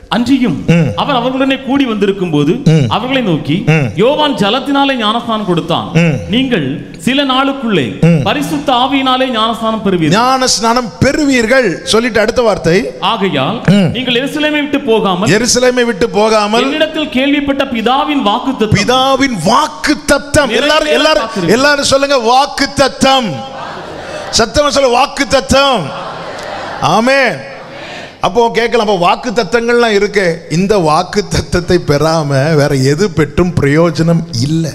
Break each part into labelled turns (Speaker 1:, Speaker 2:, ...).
Speaker 1: அன்றியும் அவர் அவர்களுடனே கூடி வந்திருக்கும் போது அவர்களை நோக்கி யோவான் ஜலத்தினாலே ஞானஸ்நானம் கொடுத்தான் நீங்கள் சில நாளுக்குள்ளே பரிசுத்த ஆவியினாலே ஞானஸ்நானம் பெறுவீர்கள்
Speaker 2: ஞான ஸ்நானம் பெறுவீர்கள் சொல்லிட்டு அடுத்த வார்த்தை
Speaker 1: ஆகையால் நீங்கள் எருசலேமை விட்டு போகாமல்
Speaker 2: எருசலேமை விட்டு போகாமல்
Speaker 1: என்னிடத்தில் கேள்விப்பட்ட பிதாவின் வாக்கு
Speaker 2: பிதாவின் வாக்கு தத்தம் எல்லாரும் எல்லாரும் எல்லாரும் சொல்லுங்க வாக்கு தத்தம் சத்தமா சொல்ல வாக்கு தத்தம் ஆமென் அப்போ கேட்கலாம் அப்போ வாக்கு தத்தங்கள்லாம் இருக்கு இந்த வாக்கு தத்தத்தை பெறாம வேற எது பெற்றும் பிரயோஜனம் இல்லை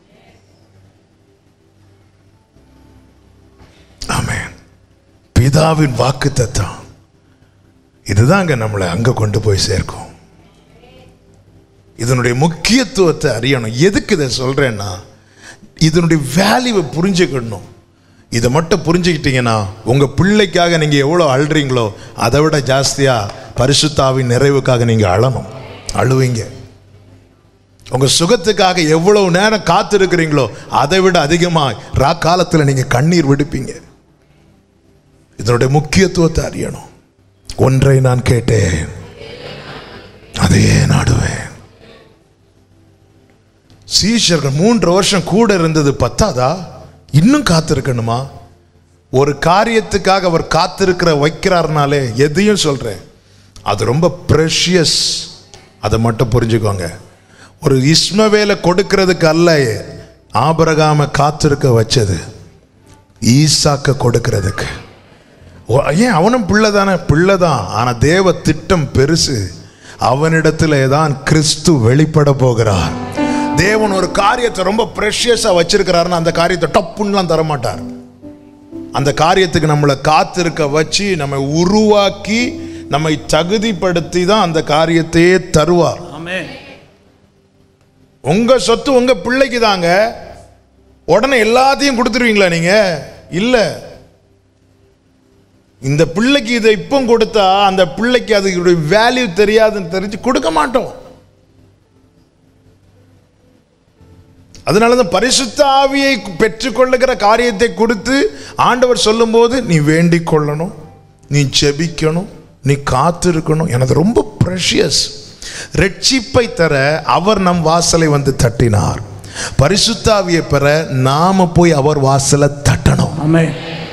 Speaker 2: ஆமென் பிதாவின் வாக்கு தத்தம் இதுதாங்க நம்மளை அங்க கொண்டு போய் சேர்க்கும் இதனுடைய முக்கியத்துவத்தை அறியணும் எதுக்கு இதை சொல்றேன்னா இதனுடைய வேல்யூவை புரிஞ்சுக்கணும் இதை மட்டும் புரிஞ்சுக்கிட்டீங்கன்னா உங்க பிள்ளைக்காக நீங்க எவ்வளோ அழுறீங்களோ அதை விட ஜாஸ்தியா பரிசுத்தாவின் நிறைவுக்காக நீங்க அழணும் அழுவீங்க உங்க சுகத்துக்காக எவ்வளவு நேரம் காத்திருக்கிறீங்களோ அதை விட அதிகமா ரா காலத்தில் நீங்க கண்ணீர் விடுப்பீங்க இதனுடைய முக்கியத்துவத்தை அறியணும் ஒன்றை நான் கேட்டேன் அதையே நாடுவேன் சீஷர்கள் மூன்று வருஷம் கூட இருந்தது பத்தாதா இன்னும் காத்திருக்கணுமா ஒரு காரியத்துக்காக அவர் காத்திருக்கிற வைக்கிறாருனாலே எதையும் சொல்றேன் அது ரொம்ப ப்ரெஷியஸ் அதை மட்டும் புரிஞ்சுக்கோங்க ஒரு இஸ்மவேலை கொடுக்கிறதுக்கு அல்ல ஆபரகாம காத்திருக்க வச்சது ஈசாக்க கொடுக்கிறதுக்கு ஓ, ஏன் அவனும் பிள்ளை தானே பிள்ளை தான் ஆனால் தேவ திட்டம் பெருசு அவனிடத்திலே தான் கிறிஸ்து வெளிப்பட போகிறார் தேவன் ஒரு காரியத்தை ரொம்ப ப்ரெஷியஸாக வச்சிருக்கிறாருன்னு அந்த காரியத்தை டப்புன்னுலாம் தரமாட்டார் அந்த காரியத்துக்கு நம்மளை காத்திருக்க வச்சு நம்மை உருவாக்கி நம்மை தகுதிப்படுத்தி தான் அந்த காரியத்தையே தருவார்
Speaker 1: ஆமென்
Speaker 2: உங்க சொத்து உங்க பிள்ளைக்கு தாங்க உடனே எல்லாத்தையும் கொடுத்துருவீங்களா நீங்க இல்ல இந்த பிள்ளைக்கு இதை இப்போ கொடுத்தா அந்த பிள்ளைக்கு அதுடைய வேல்யூ தெரியாதுன்னு தெரிஞ்சு கொடுக்க மாட்டோம் அதனால தான் பரிசுத்த ஆவியை பெற்றுக்கொள்ளுகிற காரியத்தை கொடுத்து ஆண்டவர் சொல்லும்போது நீ வேண்டிக் கொள்ளணும் நீ ஜெபிக்கணும் நீ காத்திருக்கணும் எனக்கு ரொம்ப ப்ரெஷியஸ் ரட்சிப்பை தர அவர் நம் வாசலை வந்து தட்டினார் பரிசுத்த ஆவியை பெற நாம போய் அவர் வாசலை தட்டணும்
Speaker 1: ஆமென்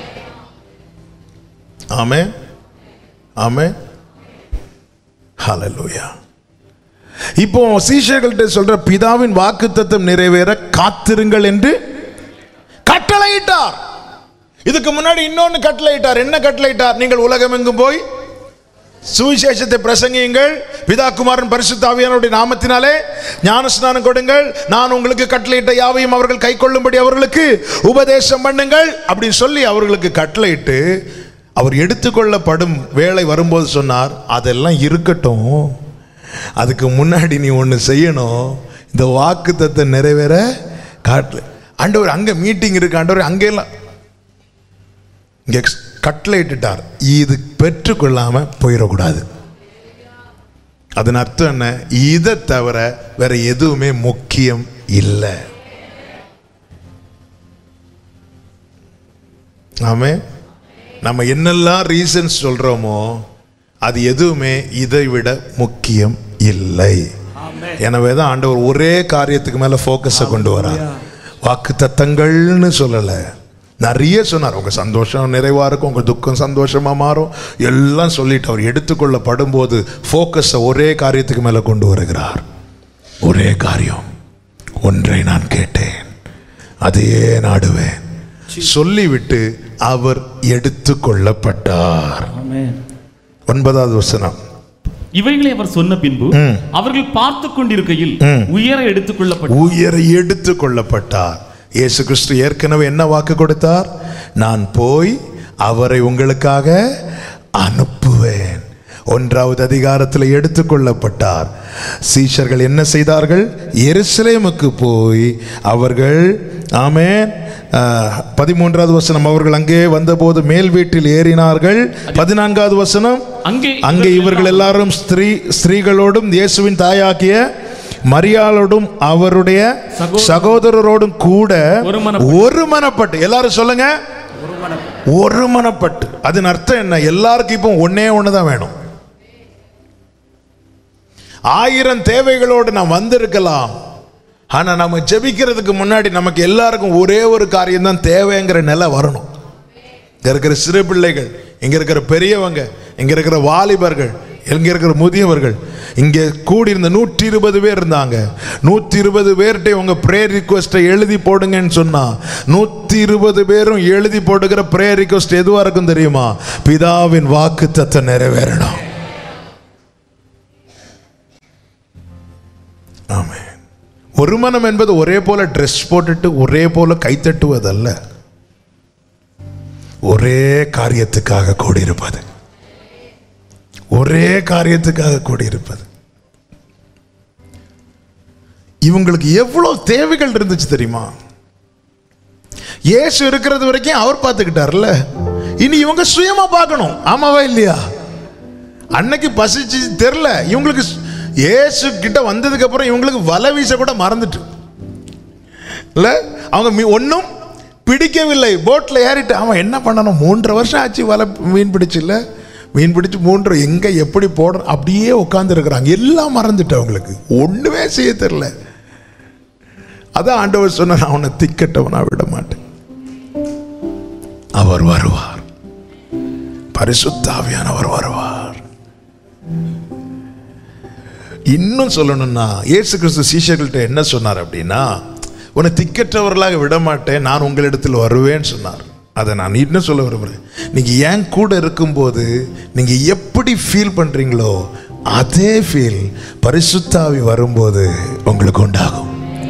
Speaker 2: ஆமே ஆமே ஹalleluya இப்போ சீஷர்கள்ட்ட சொல்ற பிதாவின் வாக்குத்தத்தம் நிறைவேற காத்திருங்கள் என்று கட்டளையிட்டார் இதுக்கு முன்னாடி இன்னொன்னு கட்டளையிட்டார் என்ன கட்டளையிட்டார் நீங்கள் உலகமெங்கும் போய் சுவிசேஷத்தை பிரசங்கியுங்கள் பிதா குமாரன் பரிசுத்த ஆவியானவருடைய நாமத்தினாலே ஞானஸ்நானம் கொடுங்கள் நான் உங்களுக்கு கட்டளையிட்ட யாவையும் அவர்கள் கைக்கொள்ளும்படி அவர்களுக்கு உபதேசம் பண்ணுங்கள் அப்படின்னு சொல்லி அவர்களுக்கு கட்டளையிட்டு அவர் எடுத்துக்கொள்ளப்படும் வேலை வரும்போது சொன்னார் அதெல்லாம் இருக்கட்டும் அதுக்கு முன்னாடி நீ ஒன்று செய்யணும் இந்த வாக்கு நிறைவேற காட்டல ஆண்டவர் அங்கே மீட்டிங் இருக்கு ஆண்டவர் அங்கெல்லாம் இங்கே கட்டளையிட்டுட்டார் இது பெற்றுக்கொள்ளாம போயிடக்கூடாது அதன் அர்த்தம் என்ன இதை தவிர வேற எதுவுமே முக்கியம் இல்லை ஆமே நம்ம என்னெல்லாம் ரீசன்ஸ் சொல்றோமோ அது எதுவுமே இதை விட முக்கியம் இல்லை எனவே தான் ஆண்டவர் ஒரே காரியத்துக்கு மேல ஃபோக்கஸை கொண்டு வரார் வாக்கு தத்தங்கள்னு சொல்லலை நிறைய சொன்னார் உங்க சந்தோஷம் நிறைவா இருக்கும் உங்க துக்கம் சந்தோஷமா மாறும் எல்லாம் சொல்லிட்டு அவர் எடுத்துக்கொள்ளப்படும் போது ஃபோக்கஸை ஒரே காரியத்துக்கு மேல கொண்டு வருகிறார் ஒரே காரியம் ஒன்றை நான் கேட்டேன் அதையே நாடுவேன் சொல்லிவிட்டு அவர் எடுத்துக்கொள்ளப்பட்டார்
Speaker 1: ஆமென்
Speaker 2: ஒன்பதாவது வசனம்
Speaker 1: இவைகளை அவர் சொன்ன பின்பு அவர்கள் பார்த்து கொண்டிருக்கையில் உயர எடுத்துக்கொள்ளப்பட்ட
Speaker 2: உயர எடுத்து கொள்ளப்பட்டார் இயேசு கிறிஸ்து ஏற்கனவே என்ன வாக்கு கொடுத்தார் நான் போய் அவரை உங்களுக்காக அனுப்புவேன் ஒன்றாவது அதிகாரத்தில் எடுத்துக்கொள்ளப்பட்டார் சீஷர்கள் என்ன செய்தார்கள் எருசலேமுக்கு போய் அவர்கள் ஆமென் ஆஹ், பதிமூன்றாவது வசனம் அவர்கள் அங்கே வந்தபோது மேல் வீட்டில் ஏறினார்கள் பதினான்காவது வசனம்
Speaker 1: அங்கே
Speaker 2: அங்கே இவர்கள் எல்லாரும் ஸ்திரீ ஸ்திரீகளோடும் இயேசுவின் தாயாகிய மரியாளோடும் அவருடைய
Speaker 1: சகோ-
Speaker 2: சகோதரரோடும் கூட
Speaker 1: ஒருமனப்பட்டு.
Speaker 2: ஒருமனப்பட்டு எல்லாரும் சொல்லுங்க ஒருமனப்பட்டு அதன் அர்த்தம் என்ன எல்லாருக்கும் இப்போ ஒன்னே ஒன்று தான் வேணும் ஆயிரம் தேவைகளோடு நாம் வந்திருக்கலாம் ஆனா நம்ம ஜெபிக்கிறதுக்கு முன்னாடி நமக்கு எல்லாருக்கும் ஒரே ஒரு காரியம் தான் தேவைங்கிற நிலை வரணும் இங்க இருக்கிற சிறு பிள்ளைகள் இங்க இருக்கிற பெரியவங்க இங்க இருக்கிற வாலிபர்கள் இங்க இருக்கிற முதியவர்கள் இங்கே கூடியிருந்த நூற்றி இருபது பேர் இருந்தாங்க நூற்றி இருபது பேர்கிட்ட உங்க ப்ரேயர் ரிக்வஸ்ட்டை எழுதி போடுங்கன்னு சொன்னா நூற்றி இருபது பேரும் எழுதி போட்டுக்கிற ப்ரேயர் ரிக்வஸ்ட் எதுவா இருக்கும் தெரியுமா பிதாவின் வாக்கு தத்தை நிறைவேறணும் ஆமென் ஒரு மனம் என்பது ஒரே போல ட்ரெஸ் போட்டுட்டு ஒரே போல கைத்தட்டுவதல்ல ஒரே காரியத்துக்காக கூடியிருப்பது ஒரே காரியத்துக்காக கூடியிருப்பது இவங்களுக்கு எவ்வளவு தேவைகள் இருந்துச்சு தெரியுமா இயேசு இருக்கிறது வரைக்கும் அவர் பார்த்துக்கிட்டார்ல இனி இவங்க சுயமா பார்க்கணும் ஆமாவா இல்லையா அன்னைக்கு பசிச்சு தெரில இவங்களுக்கு ஸ்- இயேசு கிட்ட வந்ததுக்கு அப்புறம் இவங்களுக்கு வலை வீச கூட மறந்துட்டு இல்ல அவங்க மீ ஒன்றும் பிடிக்கவில்லை போட்டில் ஏறிட்டு அவன் என்ன பண்ணணும் மூன்றரை வருஷம் ஆச்சு வலை மீன் பிடிச்சு இல்ல மீன் பிடிச்சு மூன்று எங்க எப்படி போடுற அப்படியே உட்கார்ந்து இருக்கிறாங்க எல்லாம் மறந்துட்டு அவங்களுக்கு ஒண்ணுமே செய்ய தெரியல அதான் ஆண்டவர் சொன்ன நான் அவனை திக்கட்டவனா விட மாட்டேன் அவர் வருவார் பரிசுத்தாவியானவர் வருவார் இன்னும் சொல்லணும்னா இயேசு கிறிஸ்து சீஷர்கள்ட்ட என்ன சொன்னார் அப்படின்னா உன்னை திக்கற்றவர்களாக விட மாட்டேன் நான் உங்களிடத்தில் வருவேன்னு சொன்னார் அதை நான் இன்னும் சொல்ல விரும்புகிறேன் நீங்கள் என் கூட இருக்கும்போது நீங்கள் எப்படி ஃபீல் பண்ணுறீங்களோ அதே ஃபீல் பரிசுத்தாவி வரும்போது உங்களுக்கு உண்டாகும்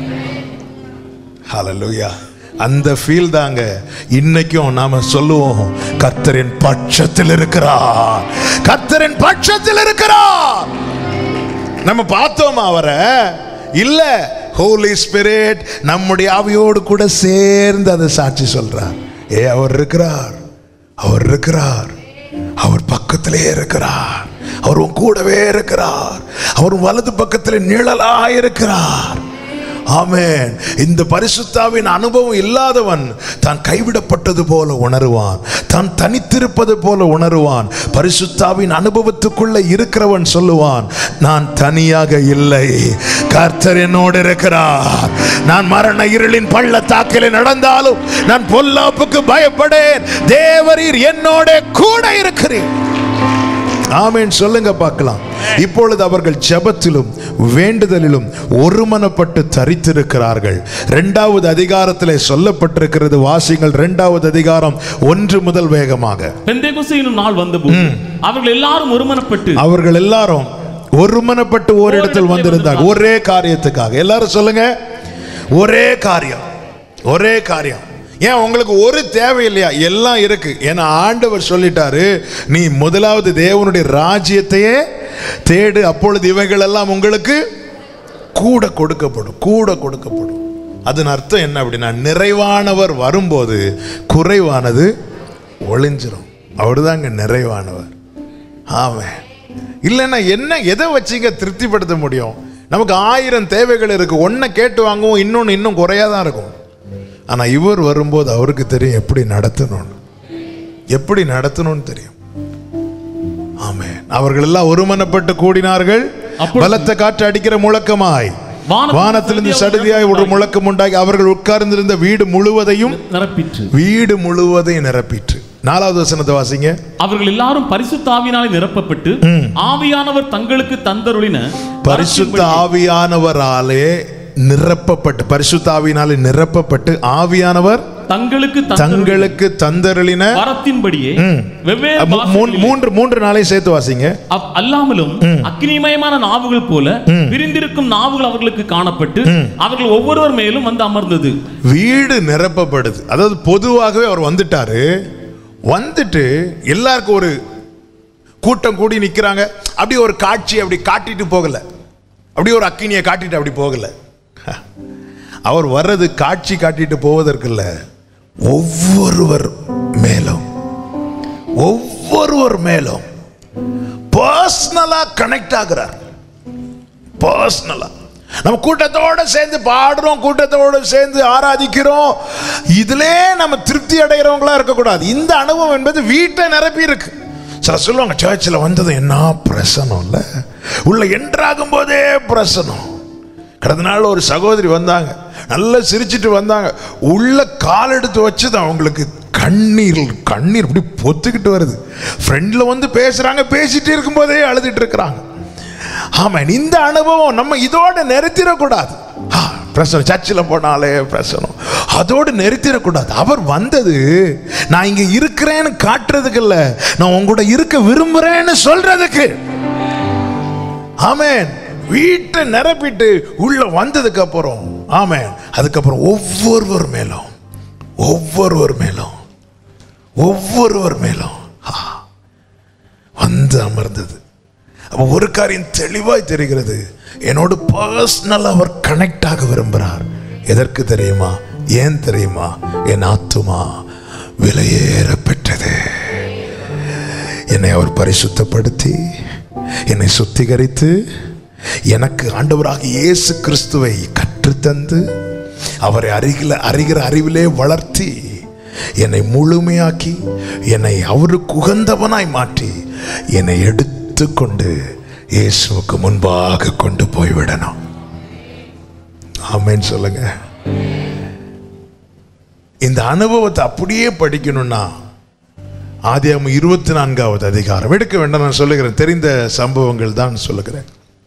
Speaker 2: ஹalleluya அந்த ஃபீல் தாங்க இன்னைக்கும் நாம சொல்லுவோம் கர்த்தரின் பட்சத்தில் இருக்கிறார் கர்த்தரின் பட்சத்தில் இருக்கிறார் நம்ம பார்த்தோமா அவரை இல்ல ஹோலி ஸ்பிரிட் நம்முடைய ஆவியோடு கூட சேர்ந்து அதை சாட்சி சொல்றார் ஏ அவர் இருக்கிறார் அவர் இருக்கிறார் அவர் பக்கத்திலே இருக்கிறார் அவர் உன் கூடவே இருக்கிறார் அவர் உன் வலது பக்கத்தில் நிழலாக இருக்கிறார் ஆமென் இந்த பரிசுத்தாவின் அனுபவம் இல்லாதவன் தான் கைவிடப்பட்டது போல உணருவான் தான் தனித்திருப்பது போல உணருவான் பரிசுத்தாவின் அனுபவத்துக்குள்ள இருக்கிறவன் சொல்லுவான் நான் தனியாக இல்லை கர்த்தர் என்னோடு இருக்கிறார் நான் மரண இருளின் பள்ளத்தாக்கிலே நடந்தாலும் நான் பொல்லாப்புக்கு பயப்படேன் தேவரீர் என்னோட கூட இருக்கிறேன் ஆமென் சொல்லுங்க பார்க்கலாம் இப்பொழுது அவர்கள் ஜெபத்திலும் வேண்டுதலிலும் ஒருமனப்பட்டு தரித்திருக்கிறார்கள் இரண்டாவது அதிகாரத்திலே சொல்லப்பட்டிருக்கிறது வாசிங்கள் இரண்டாவது அதிகாரம் ஒன்று முதல் வேகமாக
Speaker 1: பெந்தேகொஸ்து என்னும் நாள் வந்தபோது அவர்கள் எல்லாரும் ஒருமனப்பட்டு
Speaker 2: அவர்கள் எல்லாரும் ஒருமனப்பட்டு ஓரிடத்தில் வந்திருந்தாங்க ஒரே காரியத்துக்காக எல்லாரும் சொல்லுங்க ஒரே காரியம் ஒரே காரியம் ஏன் உங்களுக்கு ஒரு தேவை இல்லையா எல்லாம் இருக்கு ஏன்னா ஆண்டவர் சொல்லிட்டாரு நீ முதலாவது தேவனுடைய ராஜ்யத்தையே தேடு அப்பொழுது இவைகள் எல்லாம் உங்களுக்கு கூட கொடுக்கப்படும் கூட கொடுக்கப்படும் அதன் அர்த்தம் என்ன அப்படின்னா நிறைவானவர் வரும்போது குறைவானது ஒளிஞ்சிரும் அவர்தாங்க நிறைவானவர் ஆமென் இல்லைன்னா என்ன எதை வச்சுங்க திருப்திப்படுத்த முடியும் நமக்கு ஆயிரம் தேவைகள் இருக்கு ஒன்றை கேட்டு வாங்குவோம் இன்னொன்று இன்னும் குறையா தான் இருக்கும் ஆனா இவர் வரும்போது அவருக்கு தெரியும் எப்படி நடத்தணும்னு எப்படி நடத்தணும்னு தெரியும் ஆமென் அவர்கள் எல்லாம் ஒருமனப்பட்டு கூடினார்கள்
Speaker 1: அப்பொழுது-
Speaker 2: பலத்த காற்று அடிக்கிற முழக்கமாய்
Speaker 1: வானத்திலிருந்து
Speaker 2: வானத்திலிருந்து சடுதியாய் ஒரு முழக்கம் உண்டாகி அவர்கள் உட்கார்ந்திருந்த வீடு முழுவதையும்
Speaker 1: நிரப்பிற்று
Speaker 2: வீடு முழுவதையும் நிரப்பிற்று நாலாவது வசனத்தை வாசிங்க
Speaker 1: அவர்கள் எல்லாரும் பரிசுத்த ஆவியினாலே நிரப்பப்பட்டு ஆவியானவர் தங்களுக்கு தந்தருளின
Speaker 2: பரிசுத்த ஆவியானவராலே நிரப்பப்பட்டு பரிசுத்த ஆவியினாலே நிரப்பப்பட்டு ஆவியானவர்
Speaker 1: தங்களுக்கு தந்தருளின
Speaker 2: தங்களுக்கு தந்தருளின
Speaker 1: வரத்தின்படியே வெவ்வேறு
Speaker 2: மூ- மூ-
Speaker 1: பாஷைகளிலே
Speaker 2: மூன்று மூன்று நாளை சேர்த்து வாசிங்க
Speaker 1: அவ்- அல்லாமலும் அக்னிமயமான நாவுகள் போல விரிந்திருக்கும் நாவுகள் அவர்களுக்கு காணப்பட்டு அவர்கள் ஒவ்வொருவர் மேலும் வந்து அமர்ந்தது
Speaker 2: வீடு நிரப்பப்படுது அதாவது பொதுவாகவே அவர் வந்துட்டாரு வந்துட்டு எல்லாருக்கும் ஒரு கூட்டம் கூடி நிக்கிறாங்க அப்படி ஒரு காட்சி அப்படி காட்டிட்டு போகல அப்படி ஒரு அக்கினியை காட்டிட்டு அப்படி போகல அவர் வர்றது காட்சி காட்டிட்டு போவதற்கு இல்ல ஒவ்வொருவர் மேலும் ஒவ்வொருவர் மேலும் பர்சனலா கனெக்ட் ஆகிறார் பர்சனலா நம்ம கூட்டத்தோட சேர்ந்து பாடுறோம் கூட்டத்தோட சேர்ந்து ஆராதிக்கிறோம் இதிலே நம்ம திருப்தி அடைகிறவங்களா இருக்கக்கூடாது இந்த அனுபவம் என்பது வீட்டை நிரப்பி இருக்கு சில சொல்லுவாங்க சர்ச்சில் வந்தது என்ன பிரசனம் இல்லை உள்ள என்ட்ராகும் போதே பிரசனம் கடந்த நாள் ஒரு சகோதரி வந்தாங்க நல்லா சிரிச்சிட்டு வந்தாங்க உள்ள கால் எடுத்து வச்சது அவங்களுக்கு கண்ணீர் கண்ணீர் இப்படி பொத்துக்கிட்டு வருது ஃப்ரெண்ட்ல வந்து பேசுறாங்க பேசிட்டு இருக்கும்போதே அழுதுட்டு இருக்கிறாங்க ஆமாம் இந்த அனுபவம் நம்ம இதோட நிறுத்திடக்கூடாது ஆ, பிரசனம் சர்ச்சில் போனாலே பிரசனம் அதோடு நிறுத்திடக்கூடாது அவர் வந்தது நான் இங்க இருக்கிறேன்னு காட்டுறதுக்கு இல்ல நான் உங்க கூட இருக்க விரும்புறேன்னு சொல்றதுக்கு ஆமென் வீட்டை நிரப்பிட்டு உள்ள வந்ததுக்கு அப்புறம் ஆமென் அதுக்கப்புறம் ஒவ்வொருவர் மேலும் ஒவ்வொருவர் மேலும் ஒவ்வொருவர் மேலும் ஆ, வந்து அமர்ந்தது அப்ப ஒரு காரியம் தெளிவாய் தெரிகிறது என்னோடு பர்சனல் அவர் கனெக்ட் ஆக விரும்புகிறார் எதற்கு தெரியுமா ஏன் தெரியுமா என் ஆத்துமா விலையேற பெற்றது என்னை அவர் பரிசுத்தப்படுத்தி என்னை சுத்திகரித்து எனக்கு ஆண்டவராக இயேசு கிறிஸ்துவை கற்றுத்தந்து அவரை அருகில அறிகிற அறிவிலே வளர்த்தி என்னை முழுமையாக்கி என்னை அவருக்கு உகந்தவனாய் மாற்றி என்னை எடுத்துக்கொண்டு இயேசுவுக்கு முன்பாக கொண்டு போய்விடணும் ஆமென் சொல்லுங்க இந்த அனுபவத்தை அப்படியே படிக்கணும்னா ஆதியாகமம் இருபத்தி நான்காவது அதிகாரம் எடுக்க வேண்டாம் நான் சொல்லுகிறேன் தெரிந்த சம்பவங்கள் தான் சொல்லுகிறேன்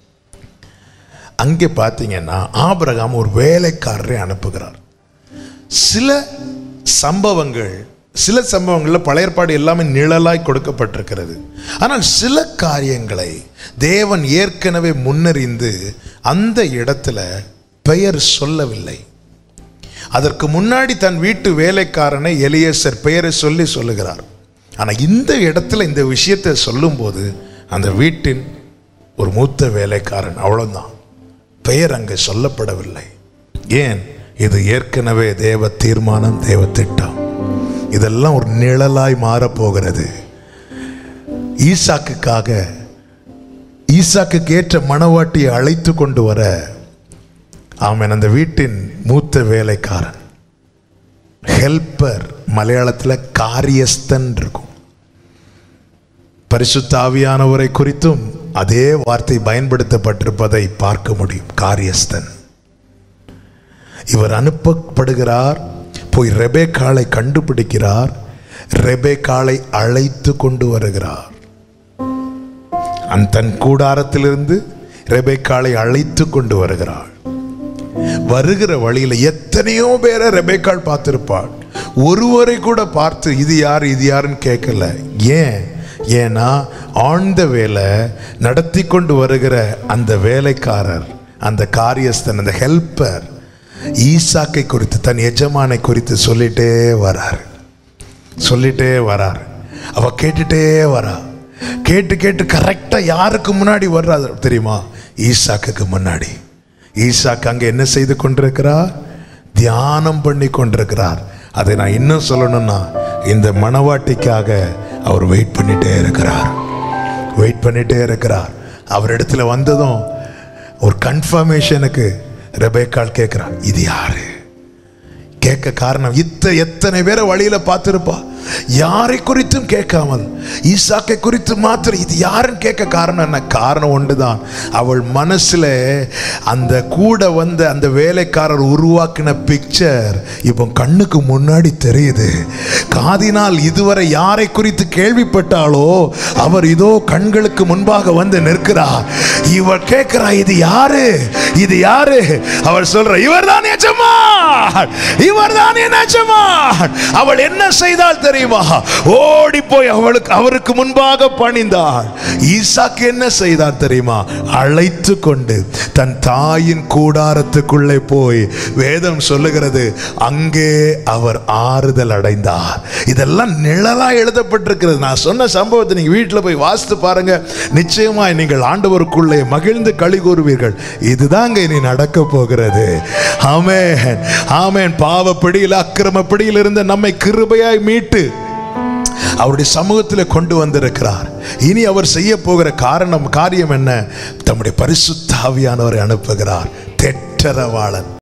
Speaker 2: அங்கே பார்த்தீங்கன்னா ஆபிரகாம் ஒரு வேலைக்காரரை அனுப்புகிறார் சில சம்பவங்கள் சில சம்பவங்களில் பழைய ஏற்பாடு எல்லாமே நிழலாய் கொடுக்கப்பட்டிருக்கிறது ஆனால் சில காரியங்களை தேவன் ஏற்கனவே முன்னறிந்து அந்த இடத்துல பெயர் சொல்லவில்லை அதற்கு முன்னாடி தன் வீட்டு வேலைக்காரனை எலியேசர் பெயரை சொல்லி சொல்லுகிறார் ஆனால் இந்த இடத்துல இந்த விஷயத்தை சொல்லும்போது அந்த வீட்டின் ஒரு மூத்த வேலைக்காரன் அவ்வளவுதான் பெயர் அங்கே சொல்லப்படவில்லை ஏன் இது ஏற்கனவே தேவ தீர்மானம் தேவ திட்டம் இதெல்லாம் ஒரு நிழலாய் மாறப்போகிறது ஈசாக்குக்காக ஈசாக்குக்கு ஏற்ற மணவாட்டியை அழைத்து கொண்டு வர ஆமென் அந்த வீட்டின் மூத்த வேலைக்காரன் ஹெல்ப்பர் மலையாளத்தில் காரியஸ்தன் இருக்கும் பரிசுத்த ஆவியானவரை குறித்தும் அதே வார்த்தை பயன்படுத்தப்பட்டிருப்பதை பார்க்க முடியும் காரியஸ்தன் இவர் அனுப்பப்படுகிறார் போய் ரெபேக்காளை கண்டுபிடிக்கிறார் ரெபேக்காளை அழைத்து கொண்டு வருகிறார் அந்த தன் கூடாரத்திலிருந்து ரெபேக்காளை அழைத்து கொண்டு வருகிறாள் வருகிற வழியில எத்தனையோ பேரை ரெபேக்காள் பார்த்திருப்பாள் ஒருவரை கூட பார்த்து இது யார் இது யாருன்னு கேட்கல ஏன் ஏன்னா ஆழ்ந்த வேலை நடத்தி கொண்டு வருகிற அந்த வேலைக்காரர் அந்த காரியஸ்தன் அந்த ஹெல்ப்பர் ஈசாக்கை குறித்து தன் எஜமானை குறித்து சொல்லிட்டே வரார் சொல்லிட்டே வரார் அவ கேட்டுட்டே வரா கேட்டு கேட்டு கரெக்டா யாருக்கு முன்னாடி வர்றா தெரியுமா ஈசாக்குக்கு முன்னாடி ஈசாக்கு அங்க என்ன செய்து கொண்டிருக்கிறார் தியானம் பண்ணி கொண்டிருக்கிறார் அதை நான் இன்னும் சொல்லணும்னா இந்த மணவாட்டிக்காக அவர் வெயிட் பண்ணிட்டே இருக்கிறார் வெயிட் பண்ணிட்டே இருக்கிறார் அவர் இடத்துல வந்ததும் ஒரு கன்ஃபர்மேஷனுக்கு ரெபேக்கால் கேட்கிறார் இது யாரு கேட்க காரணம் இத்த எத்தனை பேரை வழியில பார்த்திருப்பா யாரை குறித்தும் கேட்காமல் ஈசாக்கை குறித்து மாத்திரம் இது யாருன்னு கேட்க காரணம் என்ன காரணம் ஒன்றுதான் அவள் மனசுல அந்த கூட வந்த அந்த வேலைக்காரர் உருவாக்கின பிக்சர் இப்போ கண்ணுக்கு முன்னாடி தெரியுது காதினால் இதுவரை யாரை குறித்து கேள்விப்பட்டாலோ அவர் இதோ கண்களுக்கு முன்பாக வந்து நிற்கிறார் இவர் கேட்கிறா இது யாரு இது யாரு அவர் சொல்ற இவர் தான் எஜமான் இவர் தான் என் எஜமான் அவள் என்ன செய்தால் தெரியுமா ஓடி போய் அவளுக்கு அவருக்கு முன்பாக பணிந்தாள் ஈசாக்கு என்ன செய்தார் தெரியுமா அழைத்து கொண்டு தன் தாயின் கூடாரத்துக்குள்ளே போய் வேதம் சொல்லுகிறது அங்கே அவர் ஆறுதல் அடைந்தார் இதெல்லாம் நிழலா எழுதப்பட்டிருக்கிறது நான் சொன்ன சம்பவத்தை நீங்க வீட்டில் போய் வாசித்து பாருங்க நிச்சயமாய் நீங்கள் ஆண்டவருக்குள்ளே மகிழ்ந்து களி கூறுவீர்கள் இதுதாங்க இனி நடக்க போகிறது ஆமென் ஆமென் பாவ பிடியில் அக்கிரம பிடியில் இருந்த நம்மை கிருபையாய் மீட்டு அவருடைய சமூகத்தில் கொண்டு வந்திருக்கிறார் இனி அவர் செய்ய போகிற காரணம் காரியம் என்ன தம்முடைய பரிசுத்த ஆவியானவரை அனுப்புகிறார் தெற்றரவாளன்